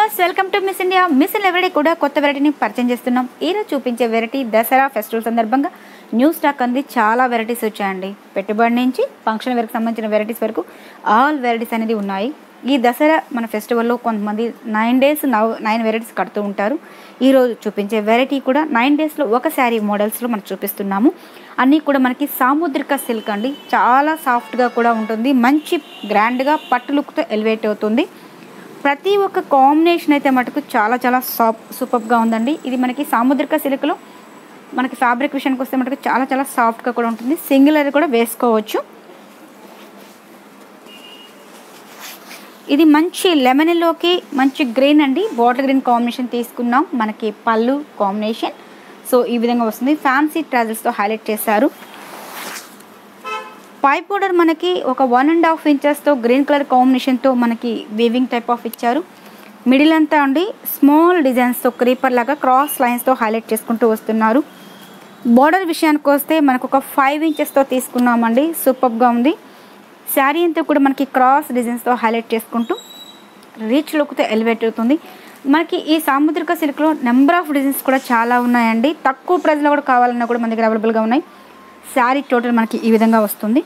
viewers welcome to Miss India miss everyday కూడా కొత్త వెరైటీని పరిచయం చేస్తున్నాం ఈరోజు చూపించే వెరైటీ దసరా ఫెస్టివల్ సందర్భంగా న్యూ స్టాక్ అంది చాలా వెరైటీస్ వచ్చాయండి పెట్టుబడి నుంచి ఫంక్షన్ వరకు సంబంధించిన వెరైటీస్ వరకు ఆల్ వెరైటీస్ అనేది ఉన్నాయి ఈ దసరా మన ఫెస్టివల్లో కొంతమంది nine days now nine varieties కడుతూ ఉంటారు ఈరోజు చూపించే వెరైటీ కూడా నైన్ డేస్లో ఒక శారీ మోడల్స్లో మనం చూపిస్తున్నాము అన్నీ కూడా మనకి సాముద్రిక సిల్క్ అండి చాలా సాఫ్ట్గా కూడా ఉంటుంది మంచి గ్రాండ్గా పట్టు లుక్తో ఎలివేట్ అవుతుంది ప్రతి ఒక్క కాంబినేషన్ అయితే మటుకు చాలా చాలా సాఫ్ సూపర్గా ఉందండి ఇది మనకి సాముద్రిక సిల్క్లో మనకి ఫ్యాబ్రిక్ విషయానికి వస్తే మటుకు చాలా చాలా సాఫ్ట్గా కూడా ఉంటుంది సింగిల్ అది కూడా వేసుకోవచ్చు ఇది మంచి లెమన్లోకి మంచి గ్రీన్ అండి బాటిల్ గ్రీన్ కాంబినేషన్ తీసుకున్నాం మనకి పళ్ళు కాంబినేషన్ సో ఈ విధంగా వస్తుంది ఫ్యాన్సీ ట్రాజల్స్తో హైలైట్ చేశారు పైప్ బోర్డర్ మనకి ఒక వన్ అండ్ హాఫ్ ఇంచెస్తో గ్రీన్ కలర్ కాంబినేషన్తో మనకి వీవింగ్ టైప్ ఆఫ్ ఇచ్చారు మిడిల్ అంతా అండి స్మాల్ డిజైన్స్తో క్రీపర్ లాగా క్రాస్ లైన్స్తో హైలైట్ చేసుకుంటూ వస్తున్నారు బోర్డర్ విషయానికి వస్తే మనకు ఒక ఫైవ్ ఇంచెస్తో తీసుకున్నామండి సూపర్గా ఉంది శారీ అంతా కూడా మనకి క్రాస్ డిజైన్స్తో హైలైట్ చేసుకుంటూ రీచ్ లుక్తో ఎలివేట్ అవుతుంది మనకి ఈ సాముద్రిక సిల్క్లో నెంబర్ ఆఫ్ డిజైన్స్ కూడా చాలా ఉన్నాయండి తక్కువ ప్రైస్లో కూడా కావాలన్నా కూడా మన దగ్గర అవైలబుల్గా ఉన్నాయి శారీ టోటల్ మనకి ఈ విధంగా వస్తుంది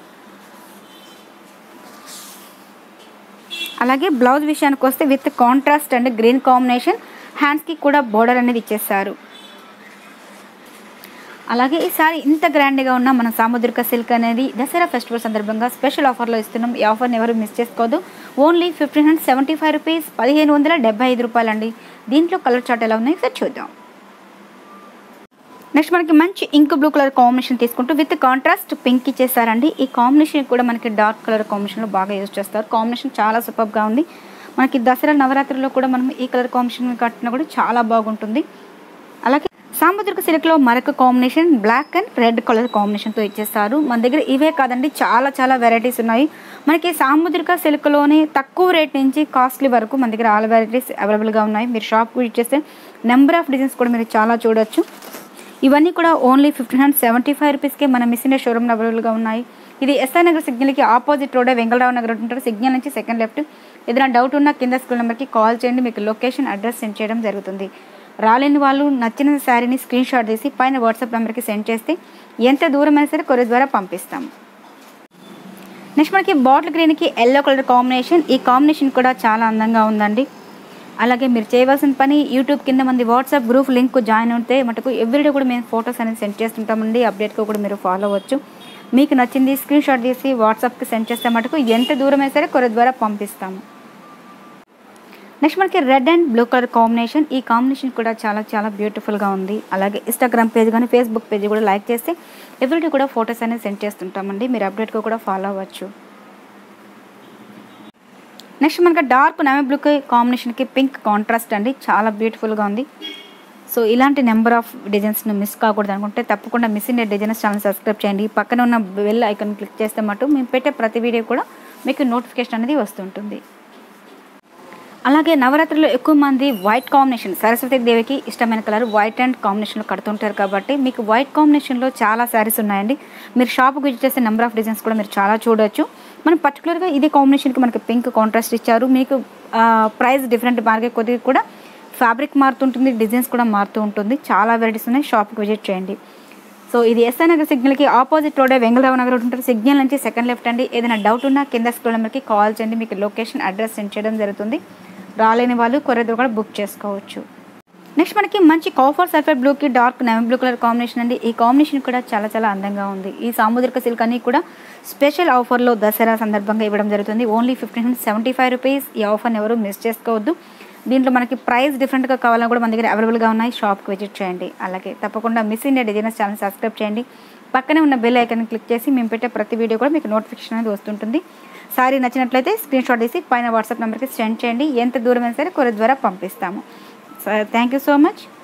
అలాగే బ్లౌజ్ విషయానికి వస్తే with contrast and green combination హ్యాండ్స్కి కూడా బోర్డర్ అనేది ఇచ్చేస్తారు అలాగే ఈ సారీ ఇంత గ్రాండ్గా ఉన్న మన సాముద్రిక సిల్క్ అనేది దసరా ఫెస్టివల్ సందర్భంగా స్పెషల్ ఆఫర్లో ఇస్తున్నాం ఈ ఆఫర్ని ఎవరు మిస్ చేసుకోవద్దు only fifteen hundred seventy five rupees పదిహేను వందల డెబ్బై ఐదు రూపాయలండి దీంట్లో కలర్ చార్ట్ ఎలా ఉన్నాయి సార్ చూద్దాం నెక్స్ట్ మనకి మంచి ఇంక్ బ్లూ కలర్ కాంబినేషన్ తీసుకుంటూ విత్ కాంట్రాస్ట్ పింక్ ఇచ్చేసారండి ఈ కాంబినేషన్ కూడా మనకి డార్క్ కలర్ కాంబినేషన్లో బాగా యూజ్ చేస్తారు కాంబినేషన్ చాలా సూపర్గా ఉంది మనకి దసరా నవరాత్రిలో కూడా మనం ఈ కలర్ కాంబినేషన్ కట్టినా కూడా చాలా బాగుంటుంది అలాగే సాముద్రిక సిల్క్లో మరొక combination black and red colour కాంబినేషన్తో ఇచ్చేస్తారు మన దగ్గర ఇవే కాదండి చాలా చాలా వెరైటీస్ ఉన్నాయి మనకి సాముద్రిక సిల్క్లోనే తక్కువ రేట్ నుంచి కాస్ట్లీ వరకు మన దగ్గర ఆల్ వెరైటీస్ అవైలబుల్గా ఉన్నాయి మీరు షాప్కి విజిట్ చేస్తే నెంబర్ ఆఫ్ డిజైన్స్ కూడా మీరు చాలా చూడొచ్చు ఇవన్నీ కూడా only fifteen hundred seventy five రూపీస్కే మన మిస్ ఇండియా షోరూమ్ అవైలబుల్గా ఉన్నాయి ఇది ఎస్ఐ నగర్ సిగ్నల్కి ఆపోజిట్ రోడే వెంగళరావు నగర్ ఉంటారు సిగ్నల్ నుంచి సెకండ్ లెఫ్ట్ ఏదైనా డౌట్ ఉన్నా కింద స్కూల్ నెంబర్కి కాల్ చేయండి మీకు లొకేషన్ అడ్రస్ సెండ్ చేయడం జరుగుతుంది రాలేని వాళ్ళు నచ్చిన శారీని స్క్రీన్ షాట్ తీసి పైన వాట్సాప్ నెంబర్కి సెండ్ చేస్తే ఎంత దూరం అయినా సరే కొరియర్ ద్వారా పంపిస్తాము నెక్స్ట్ మనకి బాటిల్ గ్రీన్కి ఎల్లో కలర్ కాంబినేషన్ ఈ కాంబినేషన్ కూడా చాలా అందంగా ఉందండి అలాగే మీరు చేయవలసిన పని యూట్యూబ్ కింద మంది వాట్సాప్ గ్రూప్ లింక్ జాయిన్ అవుతే మటుకు ఎవ్రీడే కూడా మేము ఫొటోస్ అనేది సెండ్ చేస్తుంటామండి అప్డేట్గా కూడా మీరు ఫాలో అవ్వచ్చు మీకు నచ్చింది స్క్రీన్ షాట్ తీసి వాట్సాప్కి సెండ్ చేస్తే మటుకు ఎంత దూరమైనా సరే కొర ద్వారా పంపిస్తాము నెక్స్ట్ మనకి red and blue colour combination ఈ కాంబినేషన్ కూడా చాలా చాలా బ్యూటిఫుల్గా ఉంది అలాగే ఇన్స్టాగ్రామ్ పేజ్ కానీ ఫేస్బుక్ పేజ్ కూడా లైక్ చేస్తే ఎవ్రీడే కూడా ఫొటోస్ అనేది సెండ్ చేస్తుంటామండి మీరు అప్డేట్గా కూడా ఫాలో అవ్వచ్చు నెక్స్ట్ మనకి డార్క్ నెమీ బ్లూకి కాంబినేషన్కి పింక్ కాంట్రాస్ట్ అండి చాలా బ్యూటిఫుల్గా ఉంది సో ఇలాంటి నెంబర్ ఆఫ్ డిజైన్స్ని మిస్ కాకూడదు అనుకుంటే తప్పకుండా Miss India designs channel subscribe చేయండి పక్కన ఉన్న బెల్ ఐకాన్ క్లిక్ చేస్తే మటు మేము పెట్టే ప్రతి వీడియో కూడా మీకు నోటిఫికేషన్ అనేది వస్తుంటుంది అలాగే నవరాత్రిలో ఎక్కువ మంది వైట్ కాంబినేషన్ సరస్వతి దేవికి ఇష్టమైన కలర్ వైట్ అండ్ కాంబినేషన్లో కడుతుంటారు కాబట్టి మీకు వైట్ కాంబినేషన్లో చాలా శారీస్ ఉన్నాయండి మీరు షాప్కి విజిట్ చేసే నెంబర్ ఆఫ్ డిజైన్స్ కూడా మీరు చాలా చూడొచ్చు మనం పర్టికులర్గా ఇదే కాంబినేషన్కి మనకి పింక్ కాంట్రాస్ట్ ఇచ్చారు మీకు ప్రైస్ డిఫరెంట్ మార్గే కొద్దిగా కూడా ఫ్యాబ్రిక్ మారుతుంటుంది డిజైన్స్ కూడా మారుతూ ఉంటుంది చాలా వెరైటీస్ ఉన్నాయి షాప్కి విజిట్ చేయండి సో ఇది ఎస్ఐ నగర్ సిగ్నల్కి ఆపోజిట్ రోడే వెంగళరావు నగర్ ఉంటారు సిగ్నల్ నుంచి సెకండ్ లెఫ్ట్ అండి ఏదైనా డౌట్ ఉన్నా కింద స్కూల్ నెంబర్కి కాల్ చేయండి మీకు లొకేషన్ అడ్రస్ సెండ్ చేయడం జరుగుతుంది రాలేని వాళ్ళు కొరియర్ కూడా బుక్ చేసుకోవచ్చు నెక్స్ట్ మనకి మంచి కాఫర్ సల్ఫేట్ బ్లూకి dark navy blue colour combination అండి ఈ కాంబినేషన్ కూడా చాలా చాలా అందంగా ఉంది ఈ సాముద్రిక సిల్క్ అన్ని కూడా స్పెషల్ ఆఫర్లో దసరా సందర్భంగా ఇవ్వడం జరుగుతుంది only fifteen hundred seventy five rupees ఈ ఆఫర్ని ఎవరు మిస్ చేసుకోవద్దు దీంట్లో మనకి ప్రైస్ డిఫరెంట్గా కావాలన్నా కూడా మన దగ్గర అవైలబుల్గా ఉన్నాయి షాప్కి విజిట్ చేయండి అలాగే తప్పకుండా Miss India designers channel subscribe చేయండి పక్కనే ఉన్న బెల్ ఐకాన్ క్లిక్ చేసి మేము పెట్టే ప్రతి వీడియో కూడా మీకు నోటిఫికేషన్ అనేది వస్తుంటుంది సారీ నచ్చినట్లయితే స్క్రీన్ షాట్ తీసి పైన వాట్సాప్ నెంబర్కి సెండ్ చేయండి ఎంత దూరమైనా సరే కొరి ద్వారా పంపిస్తాము థ్యాంక్ యూ సో మచ్